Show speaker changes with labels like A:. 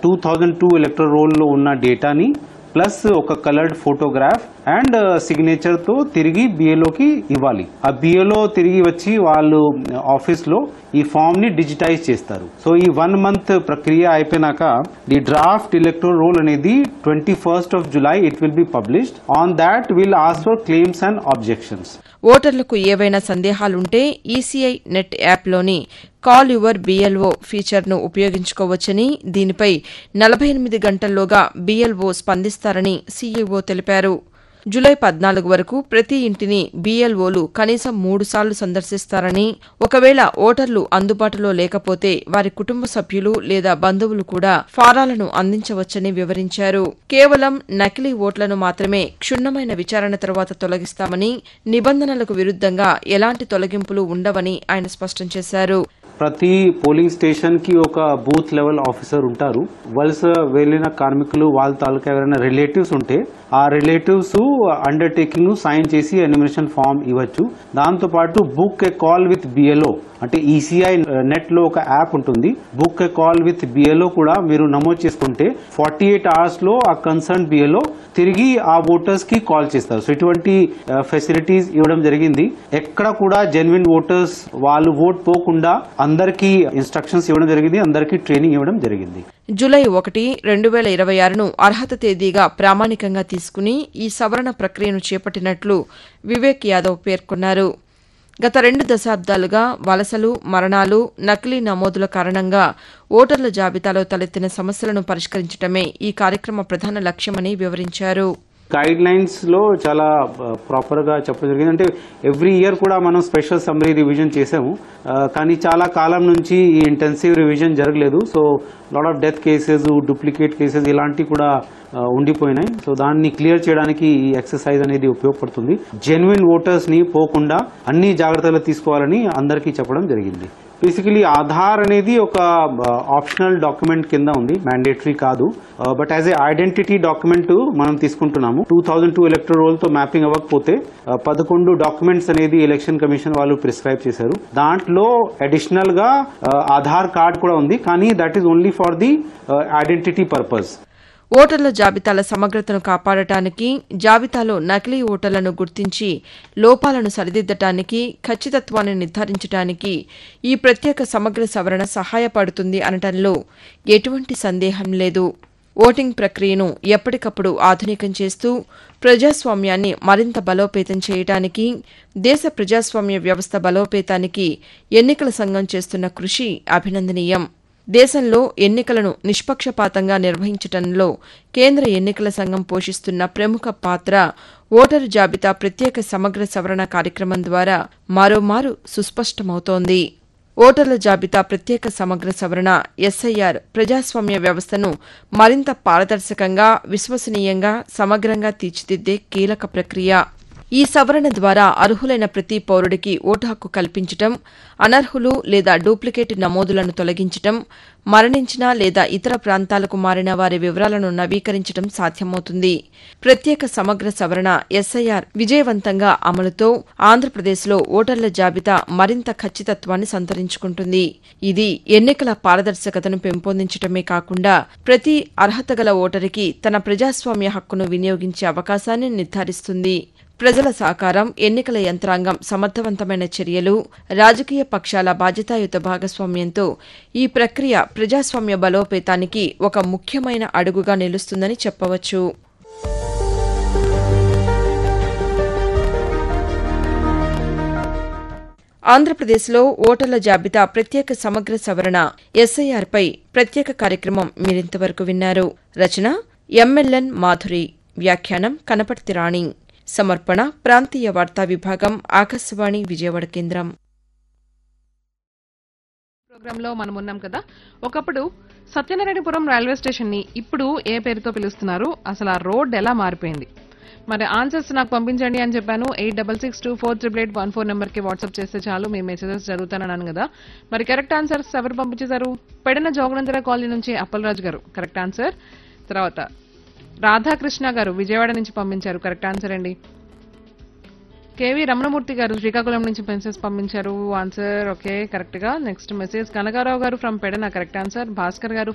A: two thousand two electoral రోల్లో ఉన్న డేటాని ప్లస్ ఒక కలర్డ్ ఫోటోగ్రాఫ్ అండ్ సిగ్నేచర్ తో తిరిగి బిఏలోకి ఇవ్వాలి ఆ బిఏలో తిరిగి వచ్చి వాళ్ళు ఆఫీస్ లో ఈ ఫామ్ ని డిజిటైజ్ చేస్తారు సో ఈ వన్ మంత్ ప్రక్రియ అయిపోయినాక ది డ్రాఫ్ట్ ఎలక్ట్రల్ రోల్ అనేది twenty first of July it will be published on that will ask for claims and objections
B: ఓటర్లకు ఏవైనా సందేహాలుంటే ఈసీఐ నెట్ యాప్లోని కాల్ యువర్ బీఎల్ఓ ఫీచర్ను ఉపయోగించుకోవచ్చని దీనిపై నలభై ఎనిమిది గంటల్లోగా బీఎల్ఓ స్పందిస్తారని సీఈఓ తెలిపారు జులై పద్నాలుగు వరకు ప్రతి ఇంటిని బీఎల్ఓలు కనీసం మూడు సార్లు సందర్శిస్తారని ఒకవేళ ఓటర్లు అందుబాటులో లేకపోతే వారి కుటుంబ సభ్యులు లేదా బంధువులు కూడా ఫారాలను అందించవచ్చని వివరించారు కేవలం నకిలీ ఓట్లను మాత్రమే క్షుణ్ణమైన విచారణ తర్వాత తొలగిస్తామని నిబంధనలకు విరుద్ధంగా ఎలాంటి తొలగింపులు ఉండవని ఆయన స్పష్టం చేశారు
A: ప్రతి పోలింగ్ స్టేషన్ కి ఒక బూత్ లెవెల్ ఆఫీసర్ ఉంటారు వలస వెళ్ళిన కార్మికులు వాళ్ళ తాలూకా ఎవరైనా రిలేటివ్స్ ఉంటే ఆ రిలేటివ్స్ అండర్టేకింగ్ సైన్ చేసి ఎనిమినేషన్ ఫామ్ ఇవ్వచ్చు దాంతో పాటు book a call with BLO అంటే ఈసీఐ నెట్ లో ఒక యాప్ ఉంటుంది book a call with BLO కూడా మీరు నమోదు చేసుకుంటే ఫార్టీ ఎయిట్ అవర్స్ లో ఆ కన్సర్న్ బిఎల్ఓ తిరిగి ఆ ఓటర్స్ కి కాల్ చేస్తారు సో ఇటువంటి ఫెసిలిటీస్ ఇవ్వడం జరిగింది ఎక్కడ కూడా జెన్యున్ ఓటర్స్ వాళ్ళు ఓట్ పోకుండా అందరికీ ఇన్స్ట్రక్షన్స్ ఇవ్వడం జరిగింది అందరికీ ట్రైనింగ్ ఇవ్వడం జరిగింది
B: జులై ఒకటి రెండు వేల ఇరవై ఆరును అర్హత తేదీగా ప్రామాణికంగా తీసుకుని ఈ సవరణ ప్రక్రియను చేపట్టినట్లు వివేక్ యాదవ్ పేర్కొన్నారు గత రెండు దశాబ్దాలుగా వలసలు మరణాలు నకిలీ నమోదుల కారణంగా ఓటర్ల జాబితాలో తలెత్తిన సమస్యలను పరిష్కరించడమే ఈ కార్యక్రమ ప్రధాన లక్ష్యమని వివరించారు
A: గైడ్ లైన్స్ లో చాలా ప్రాపర్ గా చెప్పడం జరిగింది అంటే ఎవ్రీ ఇయర్ కూడా మనం స్పెషల్ సమ్మరీ రివిజన్ చేసాము ఆ, కానీ చాలా కాలం నుంచి ఈ ఇంటెన్సివ్ రివిజన్ జరగలేదు so lot of death cases duplicate cases ఇలాంటివి కూడా ఆ, ఉండిపోయినాయి సో దాన్ని క్లియర్ చేయడానికి ఈ ఎక్సర్సైజ్ అనేది ఉపయోగపడుతుంది జెన్యున్ ఓటర్స్ ని పోకుండా అన్ని జాగ్రత్తలు తీసుకోవాలని అందరికీ చెప్పడం జరిగింది బేసికలీ ఆధార్ అనేది ఒక ఆప్షనల్ డాక్యుమెంట్ కింద ఉంది మ్యాండేటరీ కాదు but as a identity document మనం తీసుకుంటున్నాము two thousand two electoral roll తో మ్యాపింగ్ అవ్వకపోతే uh, పదకొండు డాక్యుమెంట్స్ అనేది ఎలక్షన్ కమిషన్ వాళ్ళు ప్రిస్క్రైబ్ చేశారు దాంట్లో అడిషనల్ గా uh, ఆధార్ కార్డ్ కూడా ఉంది కానీ that is only for the identity purpose
B: ఓటర్ల జాబితాల సమగ్రతను కాపాడటానికి జాబితాలో నకిలీ ఓటర్లను గుర్తించి లోపాలను సరిదిద్దటానికి ఖచ్చితత్వాన్ని నిర్ధారించడానికి ఈ ప్రత్యేక సమగ్ర సవరణ సహాయపడుతుంది అనటంలో ఎటువంటి సందేహం లేదు ఓటింగ్ ప్రక్రియను ఎప్పటికప్పుడు ఆధునికం చేస్తూ ప్రజాస్వామ్యాన్ని మరింత బలోపేతం చేయడానికి దేశ ప్రజాస్వామ్య వ్యవస్థ బలోపేతానికి ఎన్నికల సంఘం చేస్తున్న కృషి అభినందనీయం దేశంలో ఎన్నికలను నిష్పక్షపాతంగా నిర్వహించటంలో కేంద్ర ఎన్నికల సంఘం పోషిస్తున్న ప్రముఖ పాత్ర ఓటరు జాబితా ప్రత్యేక సమగ్ర సవరణ కార్యక్రమం ద్వారా మరోమారు సుస్పష్టమవుతోంది ఓటర్ల జాబితా ప్రత్యేక సమగ్ర సవరణ ఎస్ఐఆర్ ప్రజాస్వామ్య వ్యవస్థను మరింత పారదర్శకంగా విశ్వసనీయంగా సమగ్రంగా తీర్చిదిద్దే కీలక ప్రక్రియ ఈ సవరణ ద్వారా అర్హులైన ప్రతి పౌరుడికి ఓటు హక్కు కల్పించటం అనర్హులు లేదా డూప్లికేట్ నమోదులను తొలగించటం మరణించిన లేదా ఇతర ప్రాంతాలకు మారిన వారి వివరాలను నవీకరించడం సాధ్యమవుతుంది ప్రత్యేక సమగ్ర సవరణ ఎస్ఐఆర్ విజయవంతంగా అమలుతో ఆంధ్రప్రదేశ్లో ఓటర్ల జాబితా మరింత ఖచ్చితత్వాన్ని సంతరించుకుంటుంది ఇది ఎన్నికల పారదర్శకతను పెంపొందించడమే కాకుండా ప్రతి అర్హత గల ఓటరికి తన ప్రజాస్వామ్య హక్కును వినియోగించే అవకాశాన్ని నిర్ధారిస్తుంది ప్రజల సహకారం ఎన్నికల యంత్రాంగం సమర్థవంతమైన చర్యలు రాజకీయ పక్షాల బాధ్యతాయుత భాగస్వామ్యంతో ఈ ప్రక్రియ ప్రజాస్వామ్య బలోపేతానికి ఒక ముఖ్యమైన అడుగుగా నిలుస్తుందని చెప్పవచ్చు ఆంధ్రప్రదేశ్లో ఓటర్ల జాబితా ప్రత్యేక సమగ్ర సవరణ ఎస్ఐఆర్పై ప్రత్యేక కార్యక్రమం మీరింతవరకు విన్నారు రచన ఎంఎల్ఎన్ మాధురి వ్యాఖ్యానం కనపర్తి రాణి సమర్పణ ప్రాంతీయ వార్తా విభాగం ఆకాశవాణి విజయవాడ కేంద్రం
C: ప్రోగ్రామ్ లో మనం ఉన్నాం కదా ఒకప్పుడు సత్యనారాయణపురం రైల్వే స్టేషన్ ని ఇప్పుడు ఏ పేరుతో పిలుస్తున్నారు అసలు ఆ రోడ్ ఎలా మారిపోయింది మరి ఆన్సర్స్ నాకు పంపించండి అని చెప్పాను eight double six two four triple eight one four number కి వాట్సాప్ చేస్తే చాలు మీ మెసేజెస్ చదువుతానన్నాను కదా మరి కరెక్ట్ ఆన్సర్స్ ఎవరు పంపించేశారు పెడిన జోగనందర కాలనీ నుంచి అప్పలరాజు గారు కరెక్ట్ ఆన్సర్ తర్వాత రాధాకృష్ణ గారు విజయవాడ నుంచి పంపించారు కరెక్ట్ ఆన్సర్ అండి కేవి రమణమూర్తి గారు శ్రీకాకుళం నుంచి మెసేజ్ పంపించారు ఆన్సర్ ఓకే కరెక్ట్ గా నెక్స్ట్ మెసేజ్ కనకారావు గారు from Pedana correct answer Bhaskar గారు